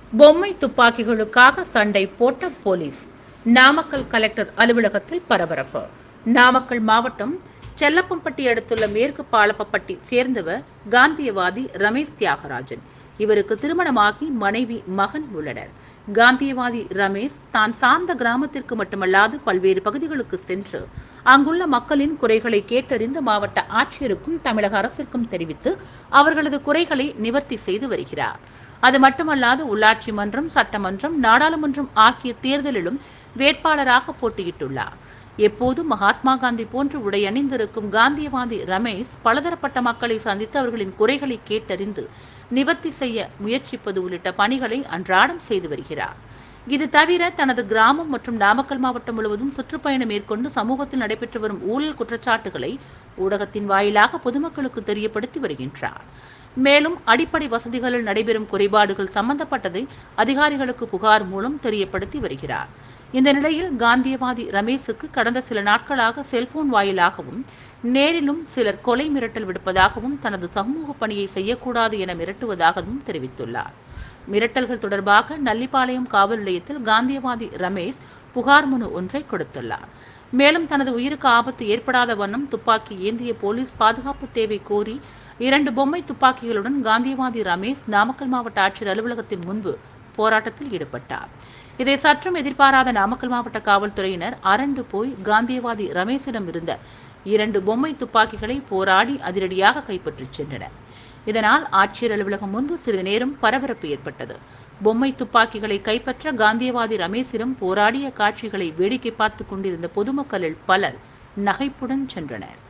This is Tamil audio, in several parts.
பொம்மை துப்பாக்கிகளுக்காக சண்டை போட்ட போலீஸ் நாமக்கல் கலெக்டர் அலுவலகத்தில் பரபரப்பு நாமக்கல் மாவட்டம் செல்லப்பம்பட்டி அடுத்துள்ள மேற்கு பாலப்பப்பட்டி சேர்ந்தவர் காந்தியவாதி ரமேஷ் தியாகராஜன் இவருக்கு திருமணமாகி மனைவி மகன் உள்ளனர் காந்தியவாதி ரமேஷ் தான் சார்ந்த கிராமத்திற்கு மட்டுமல்லாது பல்வேறு பகுதிகளுக்கு சென்று அங்குள்ள மக்களின் குறைகளை கேட்டறிந்து மாவட்ட ஆட்சியருக்கும் தமிழக அரசிற்கும் தெரிவித்து அவர்களது குறைகளை நிவர்த்தி செய்து வருகிறார் அது மட்டுமல்லாது உள்ளாட்சி மன்றம் சட்டமன்றம் நாடாளுமன்றம் ஆகிய தேர்தலிலும் வேட்பாளராக போட்டியிட்டுள்ளார் எப்போதும் மகாத்மா காந்தி போன்று உடை அணிந்திருக்கும் காந்தியவாதி ரமேஷ் பலதரப்பட்ட மக்களை சந்தித்து அவர்களின் குறைகளை கேட்டறிந்து நிவர்த்தி செய்ய முயற்சிப்பது உள்ளிட்ட பணிகளை அன்றாடம் செய்து வருகிறார் இது தவிர தனது கிராமம் மற்றும் நாமக்கல் மாவட்டம் முழுவதும் சுற்றுப்பயணம் மேற்கொண்டு சமூகத்தில் நடைபெற்று வரும் ஊழல் குற்றச்சாட்டுகளை ஊடகத்தின் வாயிலாக பொதுமக்களுக்கு தெரியப்படுத்தி வருகின்றார் மேலும் அடிப்படை வசதிகளில் நடைபெறும் குறைபாடுகள் சம்பந்தப்பட்டதை அதிகாரிகளுக்கு புகார் மூலம் தெரியப்படுத்தி வருகிறார் இந்த நிலையில் காந்தியவாதி ரமேஷுக்கு கடந்த சில நாட்களாக செல்போன் வாயிலாகவும் நேரிலும் சிலர் கொலை மிரட்டல் விடுப்பதாகவும் தனது சமூக பணியை செய்யக்கூடாது என மிரட்டுவதாகவும் தெரிவித்துள்ளார் மிரட்டல்கள் தொடர்பாக நல்லிப்பாளையம் காவல் நிலையத்தில் காந்தியவாதி ரமேஷ் புகார் மனு ஒன்றை கொடுத்துள்ளார் மேலும் தனது உயிருக்கு ஆபத்து ஏற்படாத வண்ணம் துப்பாக்கி ஏந்திய போலீஸ் பாதுகாப்பு தேவை கோரி இரண்டு பொம்மை துப்பாக்கிகளுடன் காந்தியவாதி ரமேஷ் நாமக்கல் மாவட்ட ஆட்சியர் அலுவலகத்தின் முன்பு போராட்டத்தில் ஈடுபட்டார் இதை சற்றும் எதிர்பாராத நாமக்கல் மாவட்ட காவல்துறையினர் அரண்டு போய் காந்தியவாதி ரமேஷிடம் இருந்த இரண்டு பொம்மை துப்பாக்கிகளை போராடி அதிரடியாக கைப்பற்றிச் சென்றனர் இதனால் ஆட்சியர் அலுவலகம் முன்பு சிறிது நேரம் பரபரப்பு ஏற்பட்டது பொம்மை துப்பாக்கிகளை கைப்பற்ற காந்தியவாதி ரமேஷிடம் போராடிய காட்சிகளை வேடிக்கை பார்த்துக் கொண்டிருந்த பொதுமக்களில் பலர் நகைப்புடன் சென்றனர்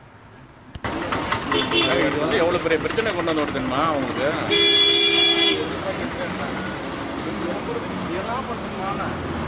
இது வந்து எவ்வளவு பெரிய பிரச்சனை கொண்டு வந்து வருதுமா உங்களுக்கு என்ன பண்ணுமா